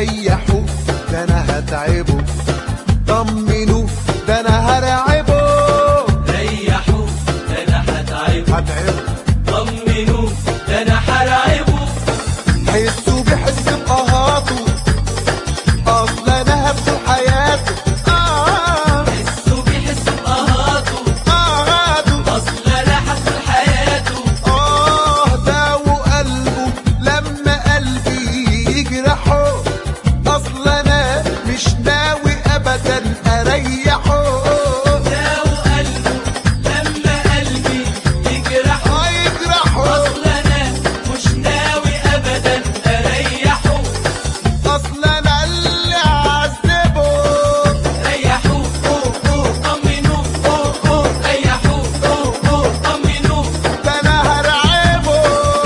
ريحوا ده انا هتعبه طمنوا ده انا هرعبه ريحوا ده انا هتعبه هتعبه طمنوا ده انا هرعبه حسوا بحس بقهاته اصل انا هبدو حياته آه حسوا بيحسوا بقهاته قهاته اصل انا هدخل حياته آه داو قلبه لما قلبي يجرحه أصل أنا مش ناوي أبدا أريحه داو قلبه لما قلبي يجرحه آه يجرحه اصل انا مش ناوي ابدا اريحه أصل أنا اللي عذبه ريحوه أوه أوه طمنوه أوه أوه ريحوه أوه أوه طمنوه ده أنا هرعبه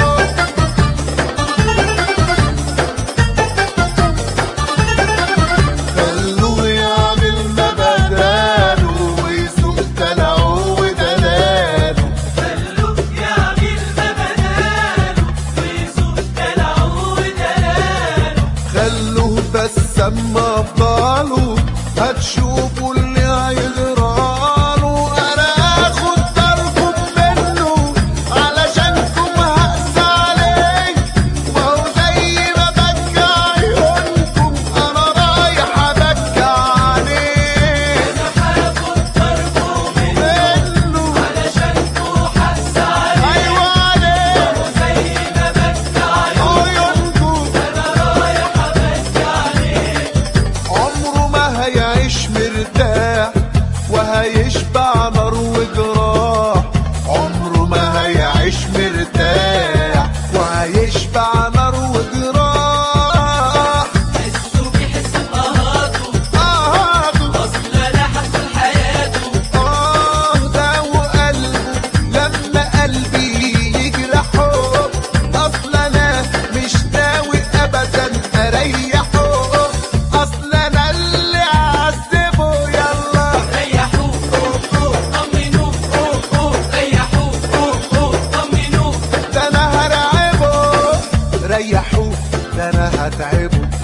خلوه يعمل ما بداله ويسوق دلعه ودلاله خلوه يعمل ما بداله ويزول دلعه ودلاله خلوه بس اما افضاله هتشوفوا اللي هيجراله انا هاخد داركم منه علشانكم هقسى عليه وهو زي ما بكى عيونكم انا رايح ابكى عليه انا هاخد ضربه منه علشانكوا حس عليه ايوه عليه زي ما بكى عليه عيونكم انا رايح ابكي عليه عمره ما هيعيش مرتاح وهيشبع نار وجراح عمره ما هيعيش مرتاح وهيشبع نار وجراح حسوا بيحس بقهاته آه اصل انا هدخل حياته آه ده وقلبه لما قلبي يجرحه أصل أنا مش ناوي أبدا أريحه أصل أنا اللي عذبه يلا ريحوه أوه أوه طمنوه أوه أوه ريحوه أوه أوه طمنوه ده انا هرعبه ريحوه ده انا هتعبه